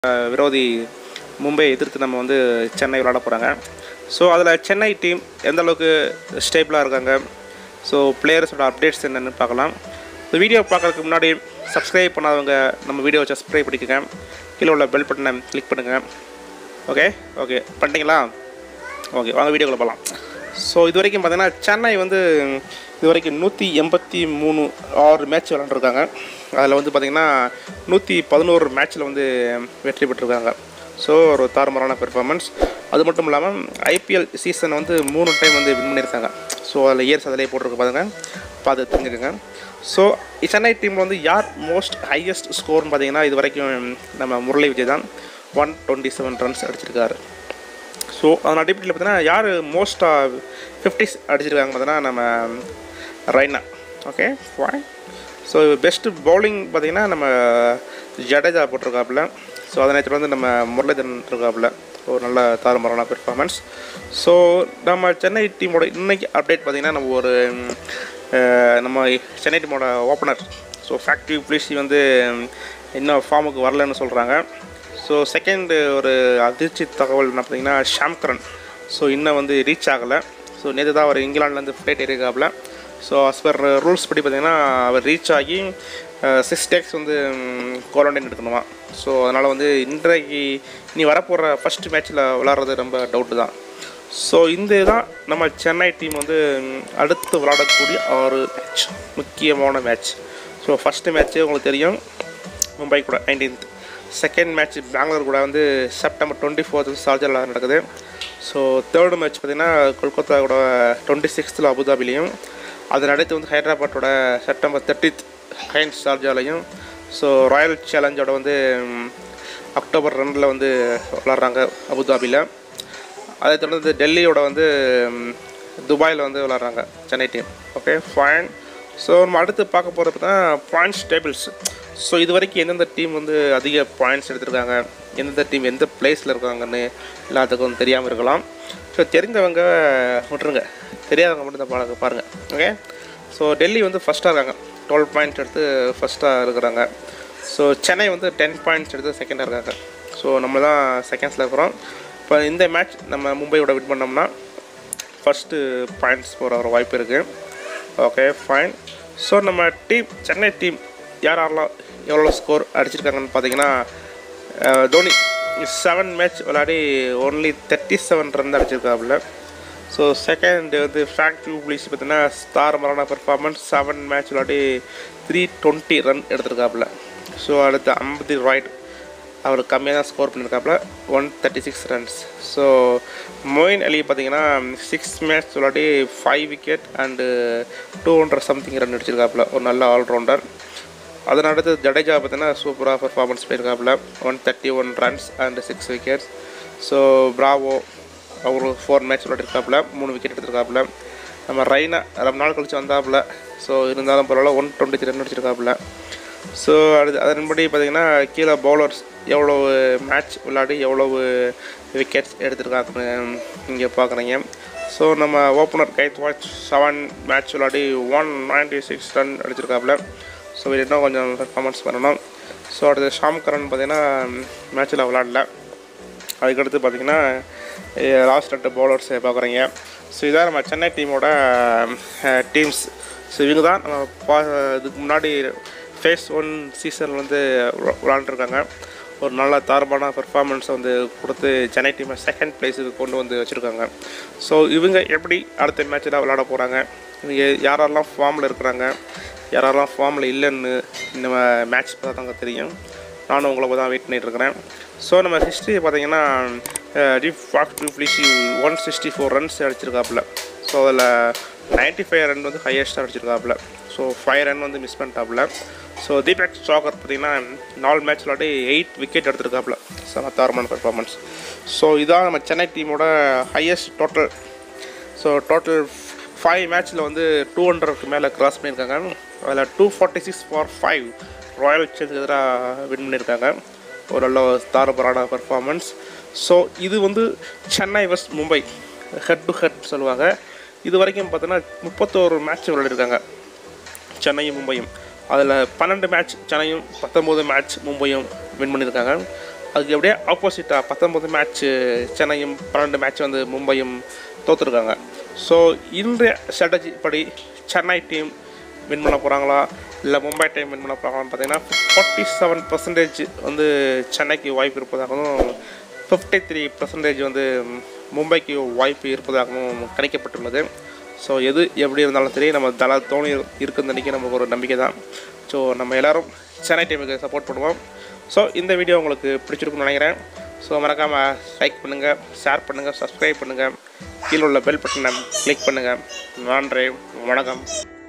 அஹ், விரோதி மும்பை எதிர்த்து நம்ம வந்து சென்னை விளாட போகிறாங்க ஸோ அதில் சென்னை டீம் எந்த அளவுக்கு ஸ்டேபிளாக இருக்காங்க ஸோ பிளேயர்ஸோட அப்டேட்ஸ் என்னென்னு பார்க்கலாம் இந்த வீடியோ பார்க்கறதுக்கு முன்னாடி சப்ஸ்கிரைப் பண்ணாதவங்க நம்ம வீடியோ சப்ஸ்கிரைப் பண்ணிக்கோங்க கீழே உள்ள பெல் பட்டனை கிளிக் பண்ணுங்கள் ஓகே ஓகே பண்ணிட்டீங்களா ஓகே வாங்க வீடியோக்குள்ள போகலாம் ஸோ இது வரைக்கும் பார்த்தீங்கன்னா சென்னை வந்து இது வரைக்கும் நூற்றி எண்பத்தி மூணு ஆறு மேட்ச் விளாண்டுருக்காங்க அதில் வந்து பார்த்திங்கன்னா நூற்றி பதினோரு மேட்ச்சில் வந்து வெற்றி பெற்றிருக்காங்க ஸோ ஒரு தாறுமாறான பெர்ஃபார்மன்ஸ் அது மட்டும் இல்லாமல் ஐபிஎல் சீசன் வந்து மூணு டைம் வந்து வின் பண்ணியிருக்காங்க ஸோ அதில் இயர்ஸ் அதிலே போட்டிருக்கு பாருங்க பார்த்து தெரிஞ்சுக்கோங்க ஸோ சென்னை டீமில் வந்து யார் மோஸ்ட் ஹையஸ்ட் ஸ்கோர்னு பார்த்தீங்கன்னா இது வரைக்கும் நம்ம முரளி விஜய் தான் ஒன் டுவெண்ட்டி செவன் ரன்ஸ் அடிச்சிருக்காரு ஸோ அதன் அடிப்படையில் பார்த்தீங்கன்னா யார் மோஸ்ட்டாக ஃபிஃப்டிஸ் அடிச்சிருக்காங்க பார்த்தீங்கன்னா நம்ம Raina okay fine so best bowling பார்த்தீங்கன்னா நம்ம ஜடேஜா போட்டிருக்காப்புல ஸோ அதனை தொடர்ந்து நம்ம முரளிதரன் இருக்காப்புல ஒரு நல்ல தாறுமாறான பெர்ஃபார்மன்ஸ் ஸோ நம்ம சென்னை டீமோட இன்னைக்கு அப்டேட் பார்த்தீங்கன்னா நம்ம ஒரு ம், அஹ், நம்ம சென்னை டீமோட ஓப்பனர் ஸோ ஃபேக்ட்ரி புலிசி வந்து ம், இன்னும் ஃபார்முக்கு வரலன்னு சொல்கிறாங்க ஸோ செகண்ட் ஒரு அதிர்ச்சி தகவல் என்ன பார்த்தீங்கன்னா ஷாம்கரன் ஸோ இன்னும் வந்து ரீச் ஆகலை ஸோ நேற்று தான் அவர் இங்கிலாந்துலேருந்து ஃப்ளைட் ஏறியிருக்காப்புல ஸோ அஸ் பர் ரூல்ஸ் படி பார்த்தீங்கன்னா அவர் ரீச் ஆகி சிக்ஸ் டேக்ஸ் வந்து குவாரண்டைன் எடுக்கணுமா ஸோ அதனால் வந்து இன்றைக்கு இனி வரப்போகிற ஃபஸ்ட் மேட்ச்சில் விளாட்றது ரொம்ப டவுட்டு தான் ஸோ இந்த தான் நம்ம சென்னை டீம் வந்து ம், அடுத்து விளாடக்கூடிய ஆறு மேட்ச் முக்கியமான மேட்ச் ஸோ ஃபஸ்ட்டு மேட்ச்சு உங்களுக்கு தெரியும் மும்பை கூட நைன்டீன்த் செகண்ட் மேட்ச் பெங்களூர் கூட வந்து செப்டம்பர் டுவெண்ட்டி ஃபோர்த்து சார்ஜரில் நடக்குது ஸோ தேர்டு மேட்ச் பார்த்திங்கன்னா கொல்கத்தா கூட டுவெண்ட்டி சிக்ஸ்த்தில் அபுதாபிலையும் அதன் அடுத்து வந்து ஹைதராபாத்தோட செப்டம்பர் தேர்ட்டித் ஹைன்ஸ் சார்ஜாலையும் ஸோ ராயல் சேலஞ்சோட வந்து ம், அக்டோபர் ரெண்டில் வந்து விளாட்றாங்க அபுதாபியில் அதை தொடர்ந்து டெல்லியோட வந்து ம், துபாயில் வந்து விளாட்றாங்க Chennai team okay fine so நம்ம அடுத்து பார்க்க போகிறது பார்த்தா பாயிண்ட்ஸ் டேபிள்ஸ் ஸோ இது வரைக்கும் எந்தெந்த டீம் வந்து அதிக பாயிண்ட்ஸ் எடுத்திருக்காங்க எந்தெந்த டீம் எந்த பிளேஸில் இருக்காங்கன்னு எல்லாத்துக்கும் தெரியாமல் இருக்கலாம் ஸோ தெரிஞ்சவங்க விட்டுருங்க தெரியாதவங்க மட்டும் தான் பாருங்க பாருங்கள் ஓகே ஸோ டெல்லி வந்து ஃபஸ்ட்டாக இருக்காங்க டுவெல் பாயிண்ட்ஸ் எடுத்து ஃபஸ்ட்டாக இருக்கிறாங்க ஸோ சென்னை வந்து டென் பாயிண்ட்ஸ் எடுத்து செகண்டாக இருக்காங்க ஸோ நம்ம தான் செகண்ட்ஸில் இருக்கிறோம் இப்போ இந்த மேட்ச் நம்ம மும்பையோட வின் பண்ணோம்னா ஃபஸ்ட்டு பாயிண்ட்ஸ் போகிற ஒரு வாய்ப்பு இருக்குது ஓகே ஃபைன் ஸோ நம்ம டீம் சென்னை டீம் யார் யாரெல்லாம் எவ்வளோ ஸ்கோர் அடிச்சிருக்காங்கன்னு பார்த்தீங்கன்னா அஹ், தோனி செவன் மேட்ச் விளையாடி ஒன்லி தேர்ட்டி செவன் ரன் அடிச்சிருக்காப்புல ஸோ செகண்ட் வந்து ஃபேக்ட்ரி பிளீஸ் பார்த்தீங்கன்னா ஸ்டார் மரான பர்ஃபார்மன்ஸ் செவன் மேட்ச் விளையாடி த்ரீ டுவெண்ட்டி ரன் எடுத்திருக்காப்புல ஸோ அடுத்து அம்பதி ராய்ட் அவர் கம்மியாக தான் ஸ்கோர் பண்ணியிருக்காப்புல one thirty six runs so Moeen Ali பார்த்தீங்கன்னா சிக்ஸ் மேட்ச் விளையாடி five wicket and two hundred something run அடிச்சிருக்காப்புல ஒரு நல்ல ஆல்ரவுண்டர் அதன் அடுத்து ஜடேஜா பார்த்தீங்கன்னா சூப்பராக பர்ஃபார்மன்ஸ் பண்ணியிருக்காப்புல one thirty one runs and six wickets so Bravo அவர் ஃபோர் மேட்ச் விளையாடிருக்காப்புல மூணு விக்கெட் எடுத்திருக்காப்புல நம்ம ரைனா ரொம்ப நாள் கழிச்சு வந்தாப்புல ஸோ இருந்தாலும் பரவாயில்ல ஒன் டுவெண்ட்டி த்ரீ ரன் அடிச்சிருக்காப்புல ஸோ அடுத்து அதன்படி பார்த்தீங்கன்னா கீழே பவுலர்ஸ் எவ்வளோ மேட்ச் விளையாடி எவ்வளவு விக்கெட்ஸ் எடுத்திருக்காங்கன்னு இங்கே பார்க்குறீங்க ஸோ நம்ம opener Gaikwad seven match விளையாடி ஒன் நைன்டி சிக்ஸ் ரன் அடிச்சிருக்காப்புல ஸோ இது இன்னும் கொஞ்சம் பர்ஃபார்மன்ஸ் பண்ணணும் ஸோ அடுத்து ஷாம் கரன் பார்த்தீங்கன்னா மேட்ச்சில் விளாடல அதுக்கடுத்து பார்த்தீங்கன்னா லாஸ்ட் ரெண்டு பவுலர்ஸ் பார்க்குறீங்க ஸோ இதான் நம்ம சென்னை டீமோட டீம்ஸ் ஸோ இவங்க தான் நம்ம பா இதுக்கு முன்னாடி ஃபேஸ் ஒன் சீசன் வந்து விளா- விளாண்டுருக்காங்க ஒரு நல்ல தாரமான பெர்ஃபார்மன்ஸை வந்து கொடுத்து சென்னை டீமை செகண்ட் பிளேஸுக்கு கொண்டு வந்து வச்சுருக்காங்க ஸோ இவங்க எப்படி அடுத்த மேட்ச்சில் விளாட போகிறாங்க இவங்க யாரெல்லாம் ஃபார்மில் இருக்கிறாங்க யாரெல்லாம் ஃபார்மில் இல்லைன்னு நம்ம மேட்ச் பார்த்தா தாங்க தெரியும் நானும் உங்களை தான் வெயிட் பண்ணிட்டு இருக்கிறேன் ஸோ நம்ம ஹிஸ்ட்ரி பார்த்தீங்கன்னா டீப் ஃபாக்ட் du Plessis one sixty four runs அடிச்சிருக்காப்புல ஸோ அதில் நைன்ட்டி ஃபைவ் ரன் வந்து ஹையஸ்ட்டாக அடிச்சிருக்காப்புல ஸோ ஃபைவ் ரன் வந்து மிஸ் பண்ணிட்டாப்புல ஸோ தீபக் ஸ்டாக்கர் பார்த்தீங்கன்னா நாலு மேட்ச் விளாட்டி எயிட் விக்கெட் எடுத்திருக்காப்புல செம தாரமான பெர்ஃபார்மன்ஸ் ஸோ இதான் நம்ம சென்னை டீமோட highest total so total five மேட்ச்சில் வந்து டூ ஹண்ட்ரட்க்கு மேலே கிராஸ் பண்ணியிருக்காங்க அதில் two forty six for five Royal Challengers எதிராக வின் பண்ணியிருக்காங்க ஒரு நல்ல தாரபரான பர்ஃபார்மன்ஸ் ஸோ இது வந்து சென்னை வெஸ்ட் மும்பை ஹெட் டு ஹெட் சொல்லுவாங்க இது வரைக்கும் பார்த்தோன்னா முப்பத்தோரு மேட்ச் விளையாடிருக்காங்க சென்னையும் மும்பையும் அதில் பன்னெண்டு மேட்ச் சென்னையும் பத்தொம்போது மேட்ச் மும்பையும் வின் பண்ணியிருக்காங்க அதுக்கு எப்படியே ஆப்போசிட்டாக பத்தொம்பது மேட்ச்சு சென்னையும் பன்னெண்டு மேட்ச் வந்து மும்பையும் தோற்றுருக்காங்க ஸோ இன்றைய ஸ்ட்ராட்டஜி படி சென்னை டீம் வின் பண்ண போகிறாங்களா இல்லை மும்பை டீம் வின் பண்ண போகிறாங்களான்னு பார்த்தீங்கன்னா ஃபார்ட்டி செவன் பர்சன்டேஜ் வந்து சென்னைக்கு வாய்ப்பு இருப்பதாகவும் ஃபிஃப்டி த்ரீ பர்சன்டேஜ் வந்து மும்பைக்கு வாய்ப்பு இருப்பதாகவும் கணிக்கப்பட்டுள்ளது ஸோ எது எப்படி இருந்தாலும் சரி நம்ம தல தோனி இருக்குன்னு நினைக்க நமக்கு ஒரு நம்பிக்கை தான் ஸோ நம்ம எல்லோரும் சென்னை டீமுக்கு சப்போர்ட் பண்ணுவோம் ஸோ இந்த வீடியோ உங்களுக்கு பிடிச்சிருக்குன்னு நினைக்கிறேன் ஸோ மறக்காமல் லைக் பண்ணுங்கள் ஷேர் பண்ணுங்கள் சப்ஸ்கிரைப் பண்ணுங்கள் கீழே உள்ள பெல் பட்டனை கிளிக் பண்ணுங்கள் நன்றி வணக்கம்